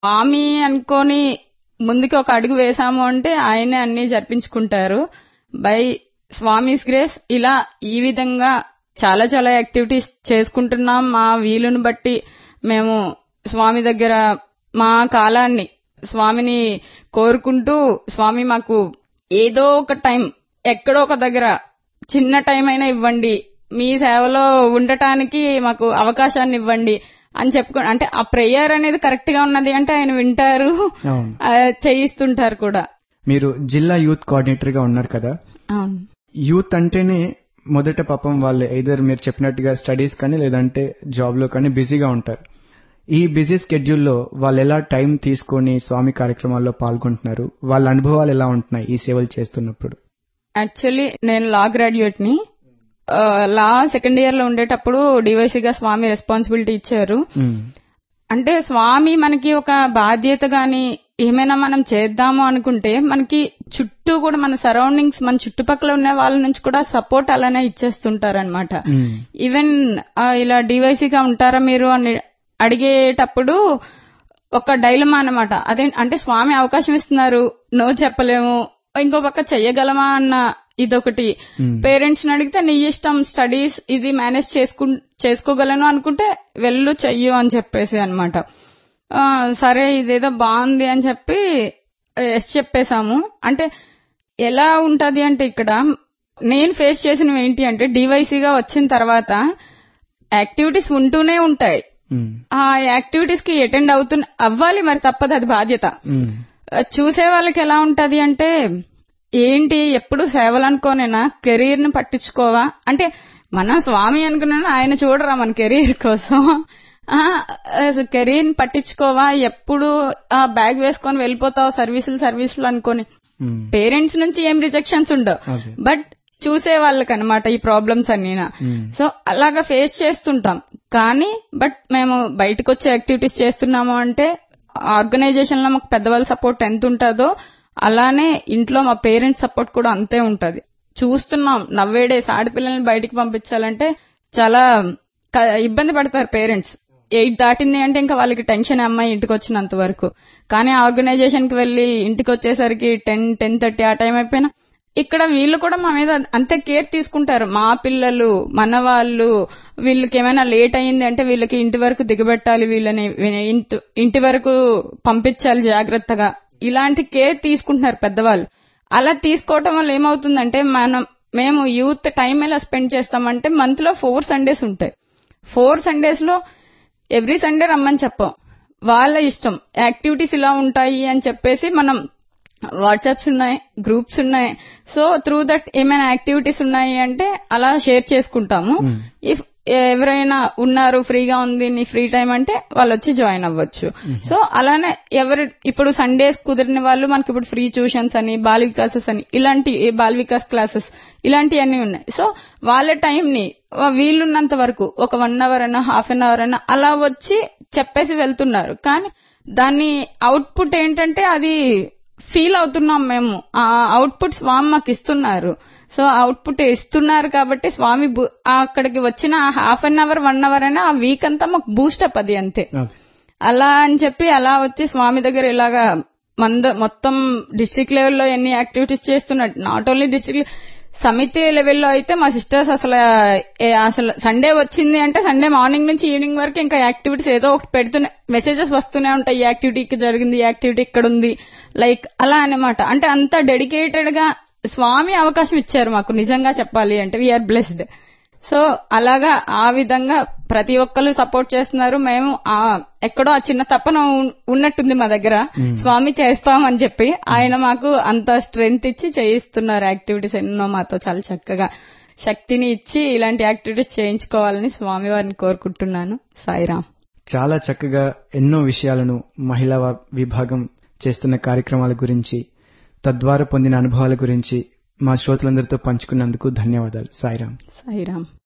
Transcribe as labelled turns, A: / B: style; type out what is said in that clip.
A: స్వామి అనుకొని ముందుకి ఒక అడుగు వేసాము అంటే ఆయనే అన్ని జరిపించుకుంటారు బై స్వామిస్ గ్రేస్ ఇలా ఈ విధంగా చాలా చాలా యాక్టివిటీస్ చేసుకుంటున్నాం మా వీలుని బట్టి మేము స్వామి దగ్గర మా కాలాన్ని స్వామిని కోరుకుంటూ స్వామి మాకు ఏదో ఒక టైం ఎక్కడో ఒక దగ్గర చిన్న టైం అయినా ఇవ్వండి మీ సేవలో ఉండటానికి మాకు అవకాశాన్ని ఇవ్వండి అని చెప్పుకో అంటే ఆ ప్రేయర్ అనేది కరెక్ట్ గా ఉన్నది అంటే ఆయన వింటారు
B: అవును
A: ఆ, చేయిస్తుంటారు కూడా
B: మీరు జిల్లా యూత్ కోఆర్డినేటర్ గా ఉన్నారు కదా
A: అవును
B: యూత్ అంటేనే మొదట పాపం వాళ్ళు ఐదర్ మీరు చెప్పినట్టుగా స్టడీస్ కానీ లేదంటే జాబ్ లో కానీ బిజీగా ఉంటారు ఈ బిజీ స్కెడ్యూల్లో వాళ్ళు ఎలా టైం తీసుకొని స్వామి కార్యక్రమాల్లో పాల్గొంటున్నారు వాళ్ళ అనుభవాలు ఎలా ఉంటున్నాయి ఈ సేవలు చేస్తున్నప్పుడు
A: యాక్చువల్లీ నేను లా గ్రాడ్యుయేట్ ని ఆ, లా సెకండ్ ఇయర్ లో ఉండేటప్పుడు డివైసీ గా స్వామి రెస్పాన్సిబిలిటీ ఇచ్చారు
B: మ్మ్.
A: అంటే స్వామి మనకి ఒక బాధ్యత గాని ఏమైనా మనం చేద్దాము అనుకుంటే మనకి చుట్టూ కూడా మన సరౌండింగ్స్ మన చుట్టుపక్కల ఉన్న వాళ్ళ నుంచి కూడా సపోర్ట్ అలానే ఇచ్చేస్తుంటారనమాట
B: మ్మ్.
A: ఈవెన్ ఆ, ఇలా డివైసీగా ఉంటారా మీరు అని అడిగేటప్పుడు ఒక డైలమా అన్నమాట అదే అంటే స్వామి అవకాశం ఇస్తున్నారు నో చెప్పలేము ఇంకో పక్క చెయ్యగలమా అన్న ఇదొకటి
B: మ్మ్.
A: పేరెంట్స్ ని అడిగితే నీ ఇష్టం స్టడీస్ ఇది మేనేజ్ చేసుకు చేసుకోగలను అనుకుంటే వెళ్ళు చెయ్యు అని చెప్పేసి అనమాట సరే ఇదేదో బాగుంది అని చెప్పి ఎస్ చెప్పేశాము అంటే ఎలా ఉంటది అంటే ఇక్కడ నేను ఫేస్ చేసినవి ఏంటి అంటే డివైసీగా వచ్చిన తర్వాత యాక్టివిటీస్ ఉంటూనే ఉంటాయి
B: మ్మ్.
A: ఆ యాక్టివిటీస్ కి అటెండ్ అవుతున్న అవ్వాలి మరి తప్పదు అది బాధ్యత
B: మ్మ్.
A: చూసే వాళ్ళకి ఎలా ఉంటది అంటే ఏంటి ఎప్పుడు సేవలు అనుకోనేనా కెరీర్ ని పట్టించుకోవా అంటే మనం స్వామి అనుకున్నాను ఆయన చూడరా మన కెరీర్ కోసం ఆ కెరీర్ ని పట్టించుకోవా ఎప్పుడు ఆ బ్యాగ్ వేసుకొని వెళ్ళిపోతావు సర్వీసులు సర్వీసులు అనుకోని
B: మ్మ్.
A: పేరెంట్స్ నుంచి ఏం రిజెక్షన్స్ ఉండవు
B: అదే.
A: బట్ చూసే వాళ్ళకి అనమాట ఈ ప్రాబ్లమ్స్ అన్నీనా
B: మ్మ్.
A: సో అలాగా ఫేస్ చేస్తుంటాం కానీ బట్ మేము బయటకు వచ్చే యాక్టివిటీస్ చేస్తున్నాము అంటే ఆర్గనైజేషన్ లో మాకు పెద్దవాళ్ళ సపోర్ట్ ఎంత ఉంటుందో అలానే ఇంట్లో మా పేరెంట్స్ సపోర్ట్ కూడా అంతే ఉంటది చూస్తున్నాం నవ్వేడేస్ ఆడపిల్లల్ని బయటికి పంపించాలంటే చాలా క- ఇబ్బంది పడతారు పేరెంట్స్ ఎయిట్ దాటింది అంటే ఇంకా వాళ్ళకి టెన్షన్ అమ్మాయి ఇంటికి వచ్చినంత వరకు కానీ ఆర్గనైజేషన్ కి వెళ్లి ఇంటికి వచ్చేసరికి టెన్ టెన్ థర్టీ ఆ టైం అయిపోయినా ఇక్కడ వీళ్ళు కూడా మా మీద అంతే కేర్ తీసుకుంటారు మా పిల్లలు మన వాళ్ళు వీళ్ళకి ఏమైనా లేట్ అయింది అంటే వీళ్ళకి ఇంటి వరకు దిగబెట్టాలి వీళ్ళని ఇంటి- ఇంటి వరకు పంపించాలి జాగ్రత్తగా ఇలాంటి కేర్ తీసుకుంటున్నారు పెద్దవాళ్ళు అలా తీసుకోవటం వల్ల ఏమవుతుందంటే మనం మేము యూత్ టైం ఎలా స్పెండ్ చేస్తామంటే మంత్ లో ఫోర్ సండేస్ ఉంటాయి ఫోర్ సండేస్ లో ఎవ్రీ సండే రమ్మని చెప్పాం వాళ్ళ ఇష్టం యాక్టివిటీస్ ఇలా ఉంటాయి అని చెప్పేసి మనం వాట్సాప్స్ ఉన్నాయి గ్రూప్స్ ఉన్నాయి సో త్రూ దట్ ఏమైనా యాక్టివిటీస్ ఉన్నాయి అంటే అలా షేర్ చేసుకుంటాము ఇఫ్ ఎవరైనా ఉన్నారు ఫ్రీగా ఉంది నీ ఫ్రీ టైం అంటే వాళ్ళు వచ్చి జాయిన్ అవ్వచ్చు సో అలానే ఎవరు ఇప్పుడు సండేస్ కుదిరిన వాళ్ళు మనకి ఇప్పుడు ఫ్రీ ట్యూషన్స్ అని బాల్ వికాసెస్ అని ఇలాంటి బాల్ వికాస్ క్లాసెస్ ఇలాంటివన్నీ ఉన్నాయి సో వాళ్ళ టైం ని వీళ్ళున్నంత వరకు ఒక వన్ అవర్ అయినా హాఫ్ అన్ అవర్ అయినా అలా వచ్చి చెప్పేసి వెళ్తున్నారు కానీ దాని అవుట్పుట్ ఏంటంటే అది ఫీల్ అవుతున్నాం మేము ఆ అవుట్పుట్ స్వామి మాకు ఇస్తున్నారు సో అవుట్పుట్ ఇస్తున్నారు కాబట్టి స్వామి బూ- ఆ అక్కడికి వచ్చిన half an hour one hour అయినా ఆ వీక్ అంతా మాకు బూస్టప్ అది అంతే
B: అదే.
A: అలా అని చెప్పి అలా వచ్చి స్వామి దగ్గర ఇలాగా మంద మొత్తం డిస్ట్రిక్ట్ లెవెల్లో ఎన్ని యాక్టివిటీస్ చేస్తున్నట్టు నాట్ ఓన్లీ డిస్ట్రిక్ట్ సమితి లెవెల్లో అయితే మా సిస్టర్స్ అసలు ఏ, అసలు సండే వచ్చింది అంటే సండే మార్నింగ్ నుంచి ఈవినింగ్ వరకు ఇంకా యాక్టివిటీస్ ఏదో ఒకటి పెడుతూనే మెసేజెస్ వస్తూనే ఉంటాయి ఈ యాక్టివిటీ ఇక్కడ జరిగింది ఈ యాక్టివిటీ ఇక్కడ ఉంది లైక్ అలా అన్నమాట అంటే అంత డెడికేటెడ్ గా స్వామి అవకాశం ఇచ్చారు మాకు నిజంగా చెప్పాలి అంటే వీఆర్ బ్లెస్డ్ సో అలాగా ఆ విధంగా ప్రతి ఒక్కరు సపోర్ట్ చేస్తున్నారు మేము ఆ ఎక్కడో ఆ చిన్న తప్పన ఉన్- ఉన్నట్టుంది మా దగ్గర స్వామి చేస్తామని చెప్పి ఆయన మాకు అంత స్ట్రెంగ్త్ ఇచ్చి చేయిస్తున్నారు యాక్టివిటీస్ ఎన్నో మాతో చాలా చక్కగా శక్తిని ఇచ్చి ఇలాంటి యాక్టివిటీస్ చేయించుకోవాలని స్వామి వారిని కోరుకుంటున్నాను సాయిరామ్
B: చాలా చక్కగా ఎన్నో విషయాలను మహిళా వ- విభాగం చేస్తున్న కార్యక్రమాల గురించి తద్వారా పొందిన అనుభవాల గురించి మా శ్రోతలందరితో పంచుకున్నందుకు ధన్యవాదాలు సాయిరామ్
A: సాయిరామ్